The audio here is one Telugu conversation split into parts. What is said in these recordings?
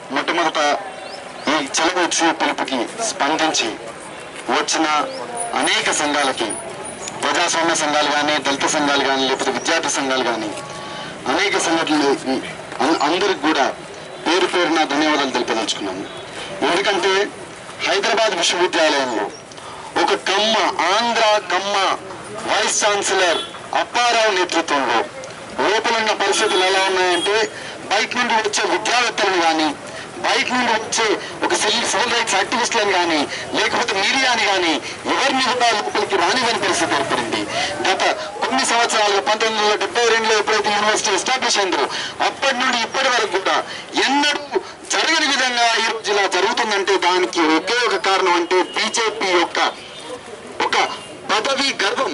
మొట్టమొదట ఈ చెలవు ఉత్సవ పిలుపుకి స్పందించి వచ్చిన అనేక సంఘాలకి ప్రజాస్వామ్య సంఘాలు కానీ దళిత సంఘాలు కానీ లేకపోతే విద్యార్థి సంఘాలు కానీ అనేక సంఘటనలు ఈ అం- అందరికి కూడా పేరు పేరున ధన్యవాదాలు తెలిపదలుచుకున్నాము ఎందుకంటే హైదరాబాద్ విశ్వవిద్యాలయంలో ఒక కమ్మ ఆంధ్ర కమ్మ వైస్ ఛాన్సలర్ అప్పారావు నేతృత్వంలో లోపల ఉన్న పరిస్థితులు ఎలా ఉన్నాయంటే బయట నుండి వచ్చే విద్యావేత్తలను కానీ బయట నుండి వచ్చే ఒక సివిల్ సివిల్ రైట్స్ యాక్టివిస్టులను కానీ లేకపోతే మీడియాని కానీ ఎవరిని కూడా లోపలికి రానివ్వని పరిస్థితి ఏర్పడింది గత కొన్ని సంవత్సరాలుగా పంతొమ్మిది వందల డెబ్బై రెండులో ఎప్పుడైతే యూనివర్సిటీ ఎస్టాబ్లిష్ అయిందో అప్పటి నుండి ఇప్పటి వరకు కూడా ఎన్నడూ జరగని విధంగా ఈ రోజు ఇలా జరుగుతుందంటే దానికి ఒకే ఒక కారణం అంటే బీజేపీ యొక్క ఒక పదవి గర్వం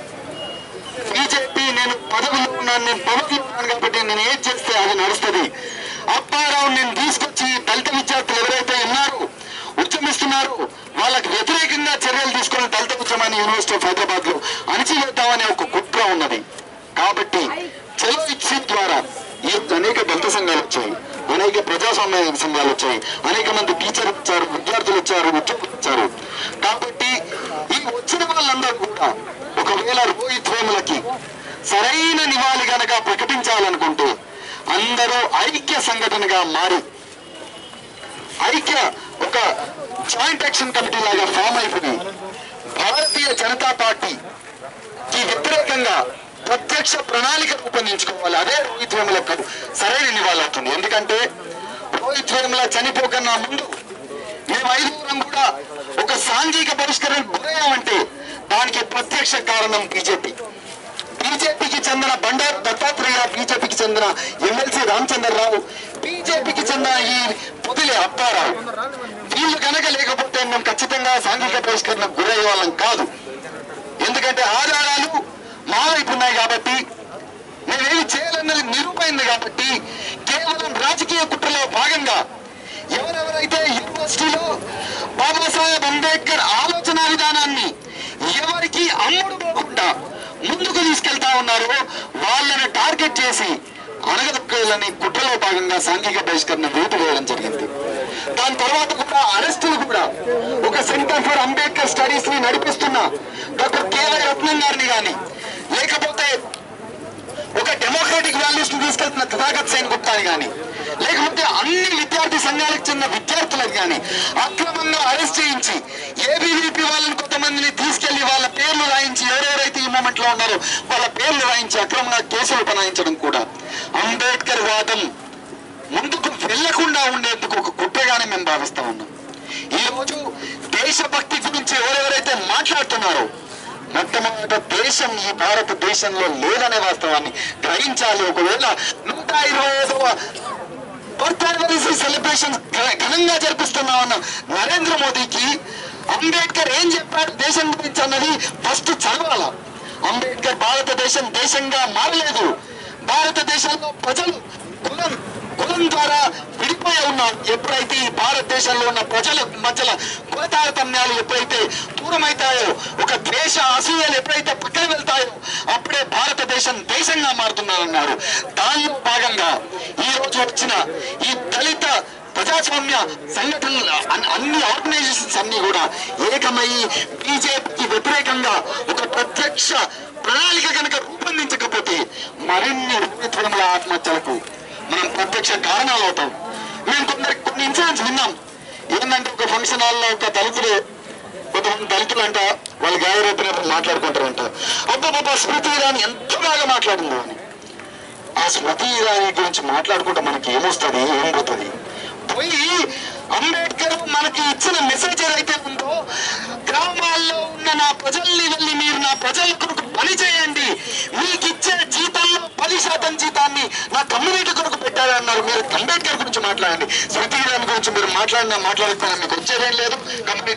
బీజేపీ నేను పదవిలో ఉన్నాను నేను పదవిలో ఉన్నాను కాబట్టి నేను ఏం చేస్తే అది నడుస్తుంది అప్పారావు నేను తీసుకొచ్చి దళిత విద్యార్థులు ఎవరైతే ఉన్నారో ఉద్యమిస్తున్నారు వాళ్ళకి వ్యతిరేకంగా చర్యలు తీసుకుని దళిత ఉద్యమాన్ని యూనివర్సిటీ ఆఫ్ హైదరాబాద్ లో అణిచివేద్దామనే ఒక కుట్ర ఉన్నది కాబట్టి చలో ఇచ్చి ద్వారా ఈ అనేక దళిత సంఘాలు వచ్చాయి అనేక ప్రజాస్వామ్య సంఘాలు వచ్చాయి అనేక మంది టీచర్లు వచ్చారు విద్యార్థులు వచ్చారు ఉద్యోగులు వచ్చారు కాబట్టి ఈ వచ్చిన వాళ్ళందరూ కూడా ఒకవేళ రోహిత్ వేములకి సరైన నివాళి గనక ప్రకటించాలనుకుంటే అందరూ ఐక్య సంఘటనగా మారి ఐక్య ఒక జాయింట్ యాక్షన్ కమిటీ లాగా ఫామ్ అయిపోయి భారతీయ జనతా పార్టీకి వ్యతిరేకంగా ప్రత్యక్ష ప్రణాళిక రూపొందించుకోవాలి అదే రోహిత్ వేములకు సరైన నివాళి అవుతుంది ఎందుకంటే రోహిత్ వేముల చనిపోకన్నా ముందు మేము ఐదుగురం కూడా ఒక సాంఘిక పరిష్కరణ గురయ్యామంటే దానికి ప్రత్యక్ష కారణం బీజేపీ బీజేపీకి చెందిన బండారు దత్తాత్రేయ బీజేపీకి చెందిన ఎమ్మెల్సీ రామచంద్రరావు బీజేపీకి చెందిన ఈ పొదిలే అప్పారావు వీళ్ళు కనుక లేకపోతే మేము ఖచ్చితంగా సాంఘిక పరిష్కరణకు గురయ్యే వాళ్ళం కాదు ఎందుకంటే ఆధారాలు మా వైపు ఉన్నాయి కాబట్టి మేమేమి చేయాలన్నది నిరూపైంది కాబట్టి కేవలం రాజకీయ కుట్రలో భాగంగా ఎవరెవరైతే యూనివర్సిటీలో బాబాసాహెబ్ అంబేద్కర్ ఆలోచన విధానాన్ని ఎవరికి అమ్ముడు పోకుండా ముందుకు తీసుకెళ్తా ఉన్నారో వాళ్ళని టార్గెట్ చేసి అనగదొక్కాలని కుట్రలో భాగంగా సాంఘిక బహిష్కరణ రూపు వేయడం జరిగింది దాని తర్వాత కూడా అరెస్టులు కూడా ఒక సెంటర్ ఫర్ అంబేద్కర్ స్టడీస్ ని నడిపిస్తున్న డాక్టర్ కేవై రత్నం గారిని కానీ లేకపోతే ఒక డెమోక్రటిక్ వాల్యూస్ ని తీసుకెళ్తున్న తథాగత్ సేన్ గుప్తాని కానీ లేకపోతే అన్ని విద్యార్థి సంఘాలకు చెందిన విద్యార్థులకు కానీ అక్రమంగా అరెస్ట్ చేయించి ఏబీవీపీ వాళ్ళని కొంతమందిని తీసుకెళ్లి వాళ్ళ పేర్లు రాయించి ఎవరెవరైతే ఈ మూమెంట్ లో ఉన్నారో వాళ్ళ పేర్లు రాయించి అక్రమంగా కేసులు బనాయించడం కూడా అంబేద్కర్ వాదం ముందుకు వెళ్లకుండా ఉండేందుకు ఒక కుట్రగానే మేము భావిస్తా ఉన్నాం ఈ రోజు దేశభక్తి గురించి ఎవరెవరైతే మాట్లాడుతున్నారో మొట్టమొదట దేశం ఈ భారతదేశంలో లేదనే వాస్తవాన్ని గ్రహించాలి ఒకవేళ నూట ఇరవై ఐదవ బర్త్ యానివర్సరీ సెలబ్రేషన్ ఘనంగా జరిపిస్తున్నామన్న నరేంద్ర మోదీకి అంబేద్కర్ ఏం చెప్పాడు దేశం గురించి అన్నది ఫస్ట్ చదవాల అంబేద్కర్ భారతదేశం దేశంగా మారలేదు భారతదేశంలో ప్రజలు కులం కులం ద్వారా విడిపోయి ఉన్నారు ఎప్పుడైతే ఈ భారతదేశంలో ఉన్న ప్రజల మధ్యలో కుల తారతమ్యాలు ఎప్పుడైతే దూరమైతాయో ఒక ద్వేష అసూయలు ఎప్పుడైతే పక్కన వెళ్తాయో అప్పుడే భారతదేశం దేశంగా మారుతున్నారన్నారు దానిలో భాగంగా ఈ రోజు వచ్చిన ఈ దళిత ప్రజాస్వామ్య సంఘటనలు అన్- అన్ని ఆర్గనైజేషన్స్ అన్ని కూడా ఏకమై బీజేపీకి వ్యతిరేకంగా ఒక ప్రత్యక్ష ప్రణాళిక కనుక రూపొందించకపోతే మరిన్ని రుణిత్వముల ఆత్మహత్యలకు మనం ప్రత్యక్ష కారణాలు అవుతాం మేము కొందరు కొన్ని ఇన్సిడెంట్స్ విన్నాం ఏంటంటే ఒక ఫంక్షన్ హాల్లో ఒక దళితులు కొంతమంది దళితులు అంట వాళ్ళు గాయరేపినప్పుడు మాట్లాడుకుంటారంట అబ్బా బాబా స్మృతి ఇరాని ఎంత బాగా మాట్లాడింది అని ఆ స్మృతి ఇరానీ గురించి మాట్లాడుకుంటే మనకి ఏమొస్తుంది ఏం పోతుంది పోయి అంబేద్కర్ మనకి ఇచ్చిన మెసేజ్ ఏదైతే ఉందో గ్రామాల్లో ఉన్న నా ప్రజల్ని వెళ్ళి మీరు నా ప్రజల కొరకు పని చేయండి మీకు ఇచ్చే జీతంలో పది శాతం జీతాన్ని నా కమ్యూనిటీ కొరకు పెట్టారన్నారు మీరు అంబేద్కర్ గురించి మాట్లాడండి స్మృతి ఇరానీ గురించి మీరు మాట్లాడినా మాట్లాడుతున్నా మీకు వచ్చేదేం లేదు కమ్యూనిటీ